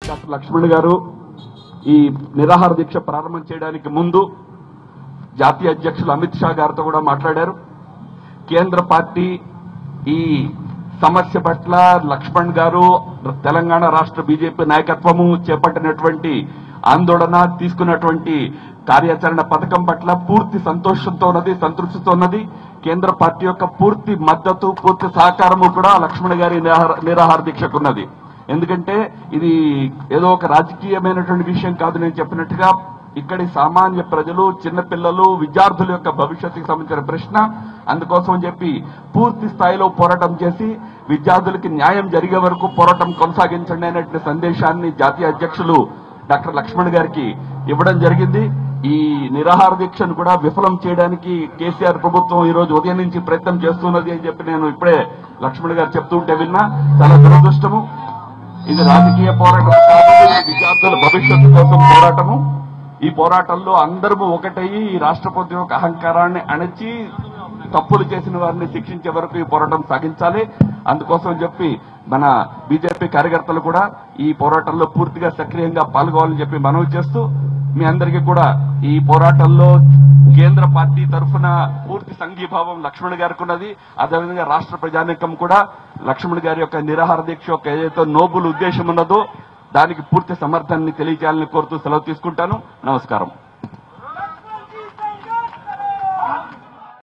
doctor Laxman గారు ఈ నిరాహార దీక్ష ప్రారంభం చేయడానికి ముందు జాతీయ అధ్యక్షులు అమిత్ షా గారితో కూడా మాట్లాడారు కేంద్ర పార్టీ ఈ సమస్య పట్ల లక్ష్మణ్ గారు తెలంగాణ రాష్ట్ర బీజేపీ నాయకత్వము చేపట్టినటువంటి ఆందోళన తీసుకున్నటువంటి కార్యాచరణ పథకం పట్ల పూర్తి సంతోషంతో ఉన్నది సంతృప్తితో ఉన్నది కేంద్ర పార్టీ యొక్క పూర్తి మద్దతు పూర్తి సహకారము కూడా లక్ష్మణ్ గారి నిరాహార- నిరాహార దీక్షకు ఉన్నది ఎందుకంటే ఇది ఏదో ఒక రాజకీయమైనటువంటి విషయం కాదు నేను చెప్పినట్టుగా ఇక్కడి సామాన్య ప్రజలు చిన్నపిల్లలు విద్యార్థుల యొక్క భవిష్యత్తుకు సంబంధించిన ప్రశ్న అందుకోసం అని చెప్పి పూర్తి స్థాయిలో పోరాటం చేసి విద్యార్థులకి న్యాయం జరిగే వరకు పోరాటం కొనసాగించండి అనేటువంటి సందేశాన్ని జాతీయ అధ్యక్షులు డాక్టర్ లక్ష్మణ్ గారికి ఇవ్వడం జరిగింది ఈ నిరాహార దీక్షను కూడా విఫలం చేయడానికి కేసీఆర్ ప్రభుత్వం ఈ రోజు ఉదయం నుంచి ప్రయత్నం చేస్తున్నది అని చెప్పి నేను ఇప్పుడే లక్ష్మణ్ గారు చెప్తుంటే విన్నా చాలా దురదృష్టము ఇది రాజకీయ పోరాటం కాదు ఇది విద్యార్థుల భవిష్యత్తు కోసం పోరాటము ఈ పోరాటంలో అందరము ఒకటయ్యి ఈ రాష్ట్రపతి యొక్క అహంకారాన్ని అణచి తప్పులు చేసిన వారిని శిక్షించే వరకు ఈ పోరాటం సాగించాలి అందుకోసం చెప్పి మన బీజేపీ కార్యకర్తలు కూడా ఈ పోరాటంలో పూర్తిగా సక్రియంగా పాల్గొవాలని చెప్పి మనవి చేస్తూ మీ అందరికీ కూడా ఈ పోరాటంలో కేంద్ర పార్టీ తరఫున పూర్తి సంఘీభావం లక్ష్మణ్ గారికి ఉన్నది అదేవిధంగా రాష్ట్ర ప్రజానీకం కూడా లక్ష్మణ్ గారి యొక్క నిరాహార దీక్ష యొక్క ఏదైతే నోబుల్ ఉద్దేశం ఉన్నదో దానికి పూర్తి సమర్థాన్ని తెలియజేయాలని కోరుతూ సెలవు తీసుకుంటాను నమస్కారం